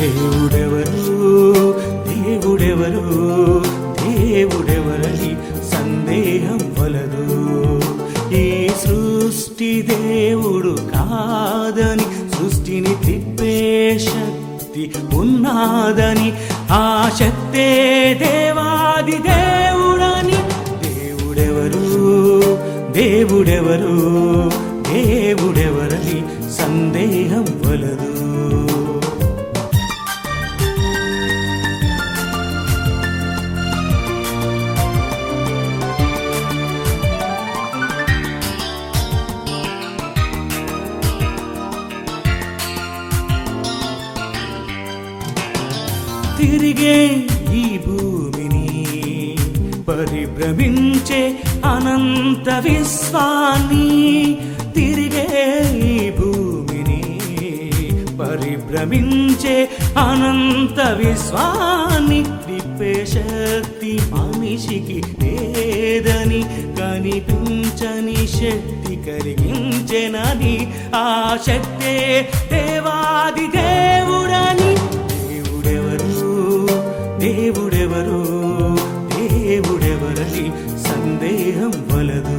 దేవుడెవరు దేవుడెవరు దేవుడెవరని సందేహం వలదు ఈ సృష్టి దేవుడు కాదని సృష్టిని తిప్పే శక్తి ఉన్నాదని ఆ శక్తే దేవాది దేవుడని దేవుడెవరు దేవుడెవరు దేవుడెవరని సందేహం వలదు తిరిగే ఈ భూమిని పరిభ్రమించే అనంత విశ్వాన్ని తిరిగే ఈ భూమిని పరిభ్రమించే అనంత విశ్వాన్ని తిప్పే శక్తి మనిషికి లేదని కనిపించని శక్తి కలిగించెనని ఆ శక్తే దేవాది దేవుడని దేవుడెవరు దేవుడెవరు దేవుడెవరని సందేహం వలదు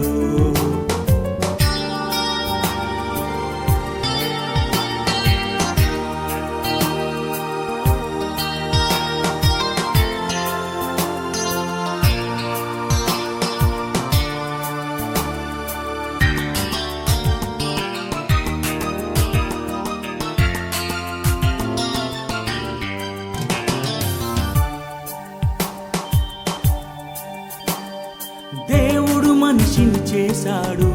దేవుడు మనిషిని చేశాడు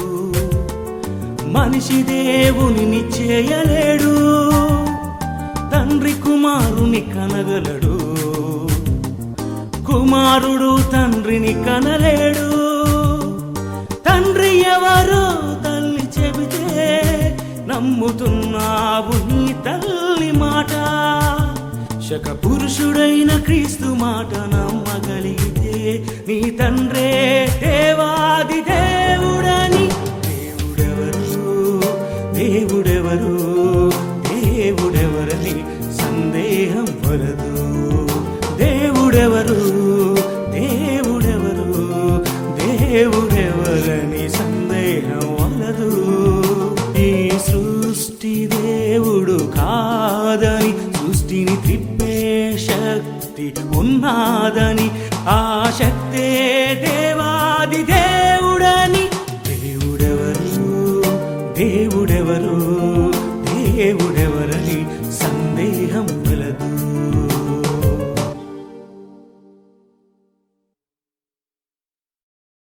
మనిషి దేవునిని చేయలేడు తండ్రి కుమారుని కనగలడు కుమారుడు తండ్రిని కనలేడు తండ్రి ఎవరో తల్లి చెబితే నమ్ముతున్నావు నీ తల్లి మాట శక పురుషుడైన క్రీస్తు మాట నమ్మగలిగితే నీ తండ్రే దేవాది దేవుడని దేవుడెవరు దేవుడెవరు దేవుడెవరని సందేహం వలదు దేవుడెవరు దేవుడెవరు దేవుడెవరని సందేహం వలదు ఈ సృష్టి దేవుడు కాదని సృష్టిని తిప్పే శక్తి ఉన్నాదని ఆ శక్తే దేవాది దేవుడని దేవుడెవరు దేవుడు